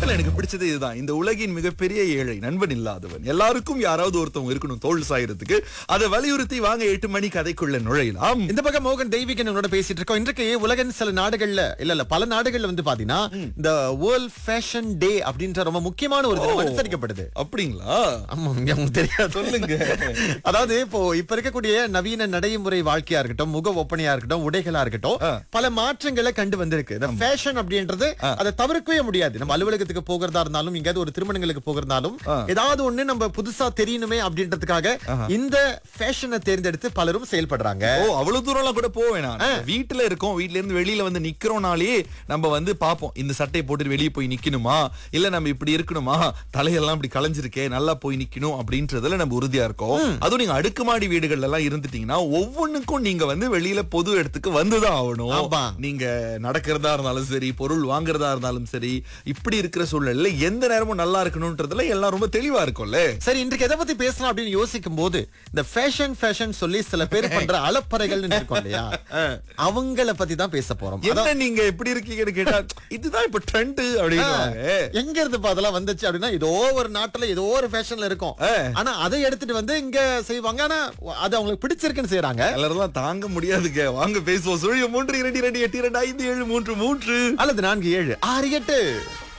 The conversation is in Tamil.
பாடல் எனக்கு பிடிச்சது இதுதான் இந்த உலகின் மிகப்பெரிய ஏழை நண்பன் இல்லாதவன் எல்லாருக்கும் யாராவது ஒருத்தவங்க இருக்கணும் தோல் சாயறதுக்கு அதை வலியுறுத்தி வாங்க எட்டு மணி கதைக்குள்ள நுழையலாம் இந்த பக்கம் மோகன் தெய்வீகன் உங்களோட பேசிட்டு இருக்கோம் இன்றைக்கு உலகின் சில நாடுகள்ல இல்ல இல்ல பல நாடுகள்ல வந்து பாத்தீங்கன்னா இந்த வேர்ல்ட் ஃபேஷன் டே அப்படின்ற ரொம்ப முக்கியமான ஒரு தினம் அனுசரிக்கப்படுது அப்படிங்களா ஆமா இங்க உங்களுக்கு தெரியாது சொல்லுங்க. அதாவது இப்போ இப்ப இருக்கக்கூடிய நவீன நடைமுறை வாழ்க்கையா இருக்கட்டும் முக ஒப்பனையா இருக்கட்டும் உடைகளா இருக்கட்டும் பல மாற்றங்களை கண்டு வந்திருக்கு இந்த ஃபேஷன் அப்படின்றது அதை தவிர்க்கவே முடியாது நம்ம அலுவலகத்துக்கு போகிறதா இருந்தாலும் எங்கேயாவது ஒரு திருமணங்களுக்கு போகிறதாலும் ஏதாவது ஒண்ணு நம்ம புதுசா தெரியணுமே அப்படின்றதுக்காக இந்த ஃபேஷனை தேர்ந்தெடுத்து பலரும் செயல்படுறாங்க ஓ அவ்வளவு தூரம்லாம் கூட போவேன் நான் வீட்டுல இருக்கோம் வீட்ல இருந்து வெளியில வந்து நிக்கிறோம்னாலே நம்ம வந்து பாப்போம் இந்த சட்டையை போட்டுட்டு வெளியே போய் நிக்கணுமா இல்ல நம்ம இப்படி இருக்கணுமா தலையெல்லாம் இப்படி களைஞ்சிருக்கே நல்லா போய் நிக்கணும் அப்படின்றதுல நம்ம உறுதியா இருக்கோம் அதுவும் நீங்க அடுக்குமாடி வீடுகள்ல எல்லாம் இருந்துட்டீங்கன்னா ஒவ்வொன்றுக்கும் நீங்க வந்து வெளியில பொது இடத்துக்கு வந்துதான் ஆகணும் ஆமா. நீங்க நடக்கிறதா இருந்தாலும் சரி பொருள் வாங்குறதா இருந்தாலும் சரி இப்படி இருக்கிற சூழ்நிலையில எந்த நேரமும் நல்லா இருக்கணும்ன்றதுல எல்லாம் ரொம்ப தெளிவா இருக்கும்ல சரி இன்றைக்கு எதை பத்தி பேசலாம் அப்படின்னு யோசிக்கும் போது இந்த ஃபேஷன் ஃபேஷன் சொல்லி சில பேர் பண்ற அலப்பறைகள் இருக்கும் இல்லையா அவங்கள பத்தி தான் பேச போறோம் என்ன நீங்க எப்படி இருக்கீங்கன்னு கேட்டா இதுதான் இப்ப ட்ரெண்ட் அப்படின்னு எங்க இருந்து இப்ப அதெல்லாம் வந்துச்சு அப்படின்னா ஏதோ ஒரு நாட்டுல ஏதோ ஒரு ஃபேஷன்ல இருக்கும் ஆ. ஆனா அதை எடுத்துட்டு வந்து இங்க செய்வாங்க ஆனா அது அவங்களுக்கு பிடிச்சிருக்குன்னு செய்யறாங்க எல்லாரும் தாங்க முடியாதுங்க வாங்க பேசுவோம் சுழிய மூன்று இரண்டு இரண்டு எட்டு இரண்டு ஐந்து ஏழு மூன்று மூன்று அல்லது நான்கு ஏழு ஆறு எட்டு